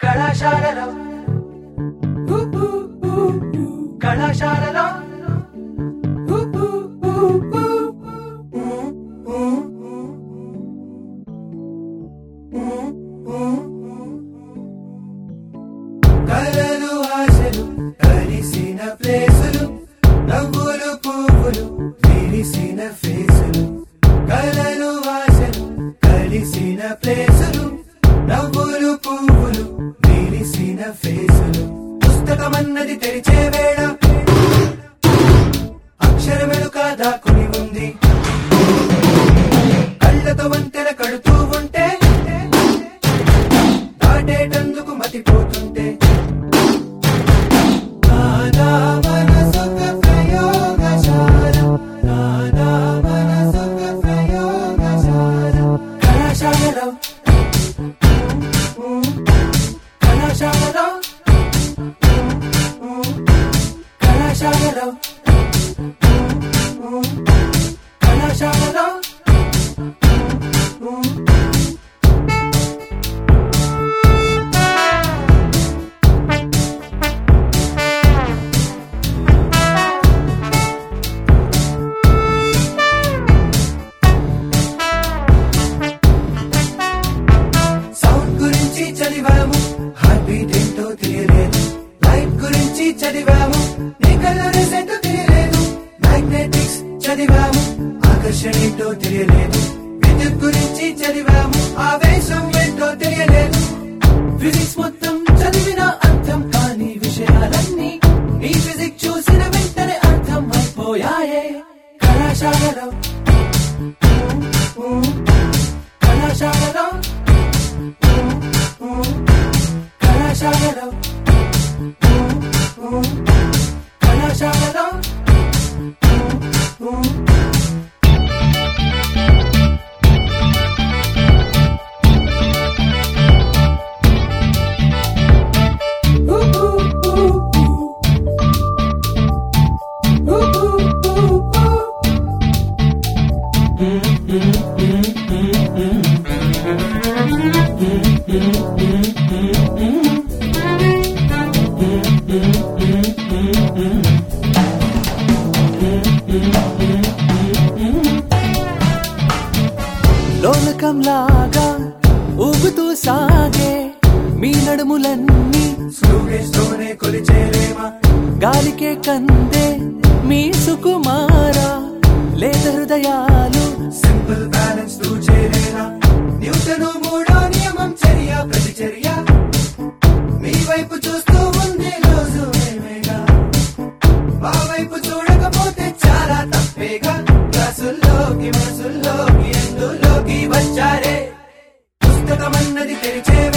కళాశాలలో ఊ, ఊ, ఊ, ఊ. కళాశాలలో ఊ, ఊ, ఊ, ఊ. ఊ, ఊ, ఊ. ఊ, ఊ, ఊ. కలలు ఆశలు కలిసిన ప్లేసులు నవ్వులు పువ్వులు విరిసిన ఫేసులు కలలు ఆశలు కలిసిన ప్లేసులు నవ్వులు పువ్వులు విరిసిన ఫేసులు పుస్తకమన్నది తెరిచే వేళ అక్షరమెలుక దాక్కుని ఉంది కళ్ళతో వంతెన కడుతూ ఉంటే దాటేటందుకు మతిపోతుంటే నానా మనసొక ప్రయోగశాల నానా మనసొక ప్రయోగశాల కళాశాలలో కళాశాలలో కళాశాలలో కళాశాలలో సౌండ్ గురించి చదివాము హార్ట్ బీట్ ఏంటో తెలియలేదు లైట్ గురించి చదివాము నీ కలర్ ఏంటో తెలియలేదు మ్యాగ్నెటిక్స్ చదివాము ఆకర్షణ ఏంటో తెలియలేదు విద్యుత్ గురించి చదివాము ఆవేశం ఏంటో తెలియలేదు ఫిజిక్స్ మొత్తం చదివిన అర్థం కాని విషయాలన్నీ నీ ఫిజిక్స్ చూసిన వెంటనే అర్థం అయిపోయాయే కళాశాలలో కళాశాలలో కళాశాలలో కళాశాలలో లోలకంలాగా ఊగుతూ సాగే మీ నడుములన్నీ స్లూగేస్తూనే కొలిచేలేమా గాలికే కందే మీ సుకుమార లేత హృదయాలు సింపుల్ బ్యాలెన్స్ తూ చేరేనా న్యూటను మూడో నియమం చర్య ప్రతిచర్య మీ వైపు చూస్తూ ఉంది రోజు మేమేగా మా వైపు చూడకపోతే చాలా తప్పేగా క్లాసుల్లోకి మనసుల్లోకి ఎందులోకి వచ్చారే పుస్తకమన్నది తెరిచే